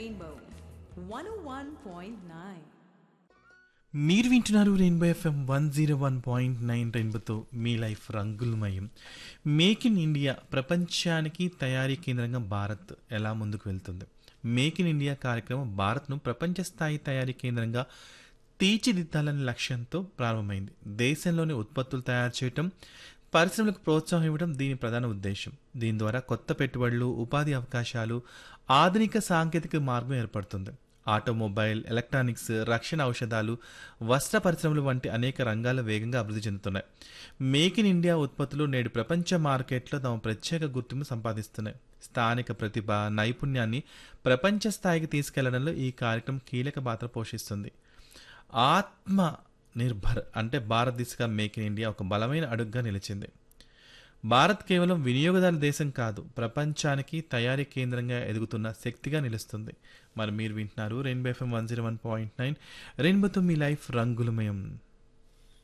Rainbow 101.9. మీరు వింటున్నారు Rainbow F M one zero one point nine రెయిన్బోతో మీ లైఫ్ రంగులమయం మేక్ ఇన్ ఇండియా ప్రపంచానికి తయారీ కేంద్రంగా భారత్ ఎలా ముందుకు వెళ్తుంది మేక్ ఇన్ ఇండియా కార్యక్రమం భారత్ను ప్రపంచ స్థాయి తయారీ కేంద్రంగా తీర్చిదిద్దాలనే లక్ష్యంతో ప్రారంభమైంది దేశంలోని ఉత్పత్తులు తయారు చేయటం పరిశ్రమలకు ప్రోత్సాహం ఇవ్వడం దీని ప్రధాన ఉద్దేశం దీని ద్వారా కొత్త పెట్టుబడులు ఉపాధి అవకాశాలు ఆధునిక సాంకేతిక మార్గం ఏర్పడుతుంది ఆటోమొబైల్ ఎలక్ట్రానిక్స్ రక్షణ ఔషధాలు వస్త్ర పరిశ్రమలు వంటి అనేక రంగాలు వేగంగా అభివృద్ధి చెందుతున్నాయి మేక్ ఇన్ ఇండియా ఉత్పత్తులు నేడు ప్రపంచ మార్కెట్లో తమ ప్రత్యేక గుర్తింపు సంపాదిస్తున్నాయి స్థానిక ప్రతిభ నైపుణ్యాన్ని ప్రపంచ స్థాయికి తీసుకెళ్లడంలో ఈ కార్యక్రమం కీలక పాత్ర పోషిస్తుంది ఆత్మ నిర్భర్ అంటే భారత్ దిశగా మేక్ ఇన్ ఇండియా ఒక బలమైన అడుగుగా నిలిచింది భారత్ కేవలం వినియోగదారుల దేశం కాదు ప్రపంచానికి తయారీ కేంద్రంగా ఎదుగుతున్న శక్తిగా నిలుస్తుంది మరి మీరు వింటున్నారు Rainbow F M one zero one point nine రెయిన్బోతో మీ లైఫ్ రంగులమయం